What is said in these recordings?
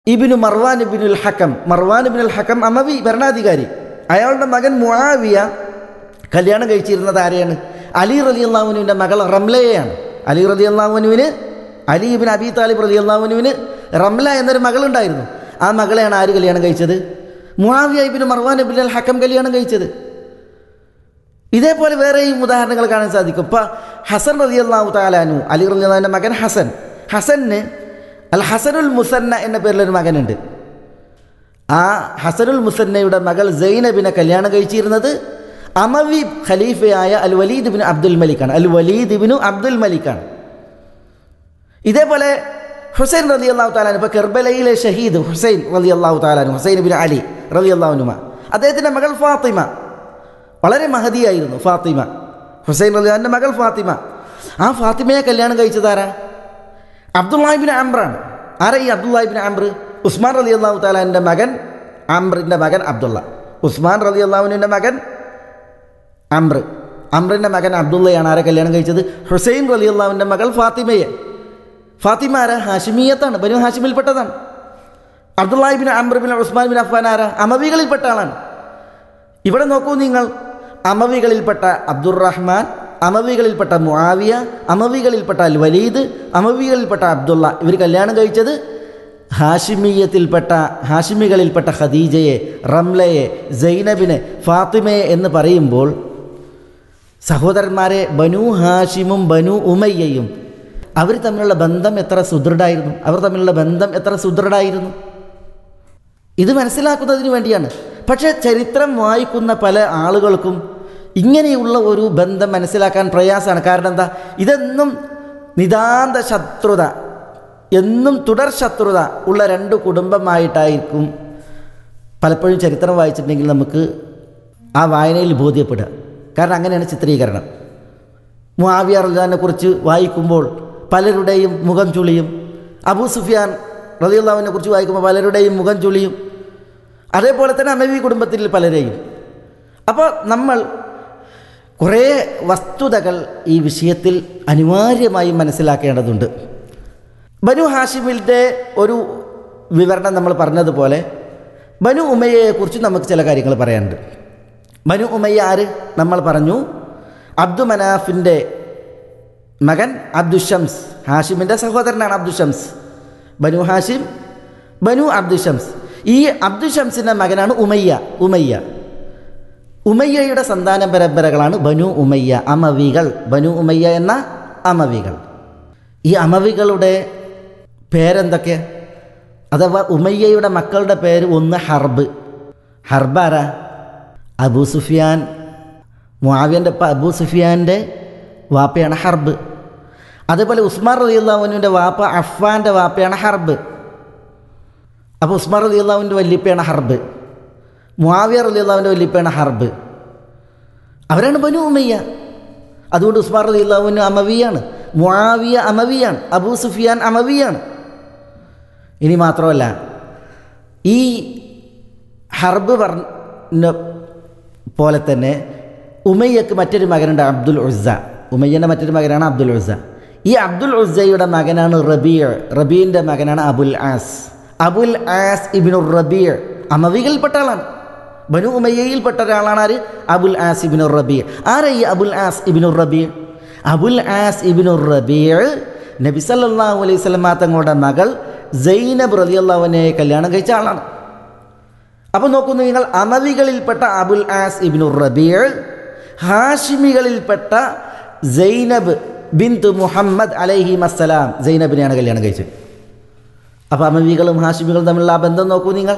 ഇബിനു മർവാൻ ഇബിനുൽ ഹക്കം മർവാൻ ഇബിനുൽ ഹക്കം അമവി ഭരണാധികാരി അയാളുടെ മകൻ മുആവിയ കല്യാണം കഴിച്ചിരുന്നത് ആരെയാണ് അലി റലി അള്ളാഹുനുവിൻ്റെ മകൾ റംലയെയാണ് അലി റലി അള്ളാഹുനുവിന് അലി ഇബിൻ അബി താലിബ് റലി അള്ളാഹുനുവിന് റംല എന്നൊരു മകളുണ്ടായിരുന്നു ആ മകളെയാണ് ആര് കല്യാണം കഴിച്ചത് മുആവിയ ഇബിന് മർവാൻ ഇബിൻ അൽ ഹക്കം കല്യാണം കഴിച്ചത് ഇതേപോലെ വേറെയും ഉദാഹരണങ്ങൾ കാണാൻ സാധിക്കും ഇപ്പം ഹസൻ റലി അള്ളാഹു താലാനു അലി റലി അള്ളാഹുവിൻ്റെ മകൻ ഹസൻ ഹസന് അൽ ഹസനുൽ മുസന്ന എന്ന പേരിലൊരു മകനുണ്ട് ആ ഹസനുൽ മുസന്നയുടെ മകൾ സൈനബിനെ കല്യാണം കഴിച്ചിരുന്നത് അമവി ഖലീഫയായ അൽ വലീദ് ബിൻ അബ്ദുൽ മലിക്കാണ് അൽ വലീദ് ബിനു അബ്ദുൽ മലിക്കാണ് ഇതേപോലെ ഹുസൈൻ റലി അള്ളാഹു താലാൻ ഇപ്പോൾ കെർബലയിലെ ഷഹീദ് ഹുസൈൻ റലി അള്ളാഹു താലാനു ഹുസൈൻ ബിൻ അലി റലി അള്ളാഹുനുമ അദ്ദേഹത്തിൻ്റെ മകൾ ഫാത്തിമ വളരെ മഹതിയായിരുന്നു ഫാത്തിമ ഹുസൈൻ റലിയാൻ്റെ മകൾ ഫാത്തിമ ആ ഫാത്തിമയെ കല്യാണം കഴിച്ചതാരാ അബ്ദുല്ലാഹിബിൻ ആംബ്രാണ് ആരാ ഈ അബ്ദുല്ലാഹിബിൻ ആംബ്ര ഉസ്മാൻ റലി അള്ളാഹു താലാൻ്റെ മകൻ ആംബ്രിൻ്റെ മകൻ അബ്ദുള്ള ഉസ്മാൻ റലി അള്ളാഹുവിൻ്റെ മകൻ അംബ്ര അംറിൻ്റെ മകൻ അബ്ദുള്ളയാണ് ആരെ കല്യാണം കഴിച്ചത് ഹുസൈൻ റലി അള്ളാഹുവിൻ്റെ മകൾ ഫാത്തിമയെ ഫാത്തിമ ആരാ ഹാഷിമിയത്താണ് ബനു ഹാഷിമിൽപ്പെട്ടതാണ് അബ്ദുല്ലാഹിബിൻ അംബ്ര ബിൻ ഉസ്മാൻ ബിൻ അഫ്ഫാൻ ആരാ അമവികളിൽപ്പെട്ട ആളാണ് ഇവിടെ നോക്കൂ നിങ്ങൾ അമവികളിൽപ്പെട്ട അബ്ദുറഹ്മാൻ അമവികളിൽപ്പെട്ട മുആവിയ അമവികളിൽപ്പെട്ട അൽ വലീദ് അമവികളിൽപ്പെട്ട അബ്ദുള്ള ഇവർ കല്യാണം കഴിച്ചത് ഹാഷിമീയത്തിൽപ്പെട്ട ഹാഷിമികളിൽപ്പെട്ട ഖദീജയെ റംലയെ സൈനബിനെ ഫാത്തിമയെ എന്ന് പറയുമ്പോൾ സഹോദരന്മാരെ ബനു ഹാഷിമും ബനു ഉമയ്യയും അവർ തമ്മിലുള്ള ബന്ധം എത്ര സുദൃഢായിരുന്നു അവർ തമ്മിലുള്ള ബന്ധം എത്ര സുദൃഢായിരുന്നു ഇത് മനസ്സിലാക്കുന്നതിന് വേണ്ടിയാണ് പക്ഷേ ചരിത്രം വായിക്കുന്ന പല ആളുകൾക്കും ഇങ്ങനെയുള്ള ഒരു ബന്ധം മനസ്സിലാക്കാൻ പ്രയാസമാണ് കാരണം എന്താ ഇതെന്നും നിതാന്ത ശത്രുത എന്നും തുടർ ശത്രുത ഉള്ള രണ്ട് കുടുംബമായിട്ടായിരിക്കും പലപ്പോഴും ചരിത്രം വായിച്ചിട്ടുണ്ടെങ്കിൽ നമുക്ക് ആ വായനയിൽ ബോധ്യപ്പെടുക കാരണം അങ്ങനെയാണ് ചിത്രീകരണം മുആവിയ റലിനെ കുറിച്ച് വായിക്കുമ്പോൾ പലരുടെയും മുഖം ചുളിയും അബൂ സുഫിയാൻ റലിയുള്ളവിനെ കുറിച്ച് വായിക്കുമ്പോൾ പലരുടെയും മുഖം ചുളിയും അതേപോലെ തന്നെ അമവി കുടുംബത്തിൽ പലരെയും അപ്പോൾ നമ്മൾ കുറേ വസ്തുതകൾ ഈ വിഷയത്തിൽ അനിവാര്യമായും മനസ്സിലാക്കേണ്ടതുണ്ട് ബനു ഹാഷിമിൻ്റെ ഒരു വിവരണം നമ്മൾ പറഞ്ഞതുപോലെ ബനു ഉമയ്യയെക്കുറിച്ച് നമുക്ക് ചില കാര്യങ്ങൾ പറയാനുണ്ട് ബനു ഉമയ്യ ആര് നമ്മൾ പറഞ്ഞു അബ്ദു മനാഫിൻ്റെ മകൻ അബ്ദുഷംസ് ഹാഷിമിൻ്റെ സഹോദരനാണ് അബ്ദുഷംസ് ബനു ഹാഷിം ബനു അബ്ദുഷംസ് ഈ അബ്ദുഷംസിൻ്റെ മകനാണ് ഉമയ്യ ഉമയ്യ ഉമയ്യയുടെ സന്താന പരമ്പരകളാണ് ബനു ഉമയ്യ അമവികൾ ബനു ഉമയ്യ എന്ന അമവികൾ ഈ അമവികളുടെ പേരെന്തൊക്കെ അഥവാ ഉമയ്യയുടെ മക്കളുടെ പേര് ഒന്ന് ഹർബ് ഹർബാര അബൂ സുഫിയാൻ മുആവിയൻ്റെ അബൂ സുഫിയാൻ്റെ വാപ്പയാണ് ഹർബ് അതേപോലെ ഉസ്മാൻ റലിയുള്ളാഹുവിൻ്റെ വാപ്പ അഫ്ഫാൻ്റെ വാപ്പയാണ് ഹർബ് അപ്പോൾ ഉസ്മാൻ റലിയുള്ളാഹുവിൻ്റെ വല്യപ്പയാണ് ഹർബ് മുആവിയ റലിയുള്ളാഹുവിൻ്റെ വല്യപ്പയാണ് ഹർബ് അവരാണ് ബനു ഉമയ്യ അതുകൊണ്ട് ഉസ്മാൻ റലിയുള്ളാഹുവിന് അമവിയാണ് മുആവിയ അമവിയാണ് അബൂ സുഫിയാൻ അമവിയാണ് ഇനി മാത്രമല്ല ഈ ഹർബ് പറഞ്ഞ പോലെ തന്നെ ഉമയ്യക്ക് മറ്റൊരു മകനുണ്ട് അബ്ദുൽ ഉസ്സ ഉമയ്യൻ്റെ മറ്റൊരു മകനാണ് അബ്ദുൽ ഉസ്സ ഈ അബ്ദുൽ ഉസ്സയുടെ മകനാണ് റബീർ റബീൻ്റെ മകനാണ് അബുൽ ആസ് അബുൽ ആസ് ഇബിനുർ റബീർ അമവികളിൽപ്പെട്ട ആളാണ് ബനു ഉമയ്യയിൽപ്പെട്ട ഒരാളാണ് ആര് അബുൽ ആസ് ഇബിനുർ റബീർ ആരാ ഈ അബുൽ ആസ് ഇബിനുർ റബീർ അബുൽ ആസ് ഇബിനുർ റബീർ നബി സല്ലല്ലാഹു അലൈഹി സ്വലമ തങ്ങളുടെ മകൾ സൈനബ് റളിയല്ലാഹുവിനെ കല്യാണം കഴിച്ച ആളാണ് അപ്പോൾ നോക്കുന്നു നിങ്ങൾ അമവികളിൽപ്പെട്ട അബുൽ ആസ് ഇബിനുർ റബീർ ഹാഷിമികളിൽപ്പെട്ട സൈനബ് ബിന്ദു മുഹമ്മദ് അലൈഹി മസ്സലാം സൈനബിനെയാണ് കല്യാണം കഴിച്ചത് അപ്പോൾ അമവികളും ഹാഷിമികളും തമ്മിലുള്ള ആ ബന്ധം നോക്കൂ നിങ്ങൾ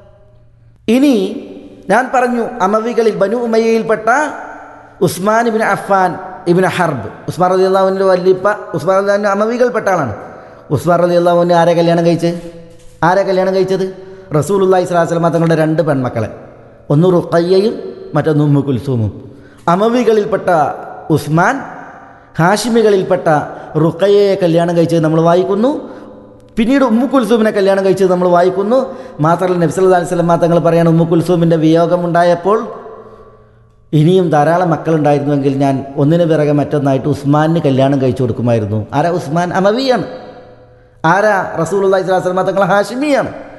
ഇനി ഞാൻ പറഞ്ഞു അമവികളിൽ ബനു ഉമയ്യയിൽപ്പെട്ട ഉസ്മാൻ ഇബിൻ അഫ്ഫാൻ ഇബിൻ ഹർബ് ഉസ്മാൻ റലി അള്ളാഹുവിൻ്റെ വല്ലിപ്പ ഉസ്മാൻ അള്ളാഹുവിൻ്റെ അമവികൾപ്പെട്ട ആളാണ് ഉസ്മാൻ റലി അള്ളാഹുവിനെ ആരെ കല്യാണം കഴിച്ചത് ആരെ കല്യാണം കഴിച്ചത് റസൂലുല്ലാഹി സ്വലാസ്ലമ തങ്ങളുടെ രണ്ട് പെൺമക്കളെ ഒന്ന് റുഖയ്യയും മറ്റൊന്ന് ഉമ്മു കുൽസൂമും അമവികളിൽപ്പെട്ട ഉസ്മാൻ ഹാഷിമികളിൽപ്പെട്ട റുഖയ്യയെ കല്യാണം കഴിച്ചത് നമ്മൾ വായിക്കുന്നു പിന്നീട് ഉമ്മു കുൽസൂമിനെ കല്യാണം കഴിച്ചത് നമ്മൾ വായിക്കുന്നു മാത്രമല്ല നബ്സല്ലാ അലൈഹി സ്വലമ തങ്ങൾ പറയാണ് ഉമ്മു കുൽസൂമിൻ്റെ വിയോഗമുണ്ടായപ്പോൾ ഇനിയും ധാരാളം മക്കളുണ്ടായിരുന്നുവെങ്കിൽ ഞാൻ ഒന്നിനു പിറകെ മറ്റൊന്നായിട്ട് ഉസ്മാനിന് കല്യാണം കഴിച്ചു കൊടുക്കുമായിരുന്നു ആരാ ഉസ്മാൻ അമവിയാണ് ആരാ റസൂൽ അള്ളഹി സ്വലാസ്ലമ തങ്ങൾ ഹാഷിമിയാണ്